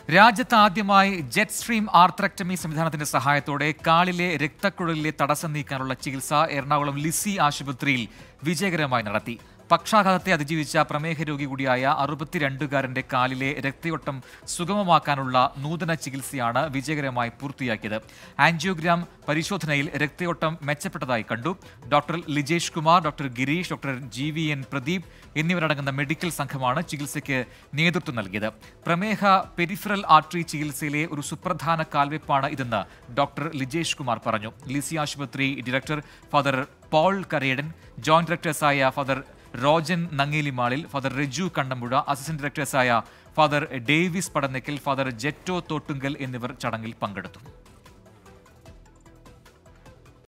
രാജ്യത്ത് ആദ്യമായി jet stream ആർത്രക്ടമി സംവിധാനത്തിന്റെ സഹായത്തോടെ കാലിലെ രക്തക്കുഴലിലെ തടസ്സം നീക്കാനുള്ള ചികിത്സ എറണാകുളം ലിസി ആശുപത്രിയിൽ വിജയകരമായി നടത്തി പക്ഷാഘാതത്തെ അതിജീവിച്ച പ്രമേഹ രോഗി കൂടിയായ അറുപത്തിരണ്ടുകാരന്റെ കാലിലെ രക്തയോട്ടം സുഗമമാക്കാനുള്ള നൂതന ചികിത്സയാണ് വിജയകരമായി പൂർത്തിയാക്കിയത് ആൻജിയോഗ്രാം പരിശോധനയിൽ രക്തയോട്ടം മെച്ചപ്പെട്ടതായി കണ്ടു doctor Lijesh Kumar doctor Girish doctor G V N Pradeep എന്നിവരടങ്ങുന്ന മെഡിക്കൽ സംഘമാണ് ചികിത്സയ്ക്ക് നേതൃത്വം നൽകിയത് പ്രമേഹ പെരിഫറൽ ആർട്ടറി ചികിത്സയിലെ ഒരു സുപ്രധാന കാൽവെപ്പാണ് ഇതെന്ന് ഡോക്ടർ ലിജേഷ് കുമാർ പറഞ്ഞു ലിസി ആശുപത്രി director father Paul Karedan joint ഡയറക്ടേഴ്സായ ഫാദർ റോജൻ നങ്ങേലിമാളിൽ ഫാദർ റിജു കണ്ണമ്പുഴ അസിസ്റ്റന്റ് ഡയറക്ടേഴ്സായ father Davis Padannakkal father Jetto Thottungal എന്നിവർ ചടങ്ങിൽ പങ്കെടുത്തു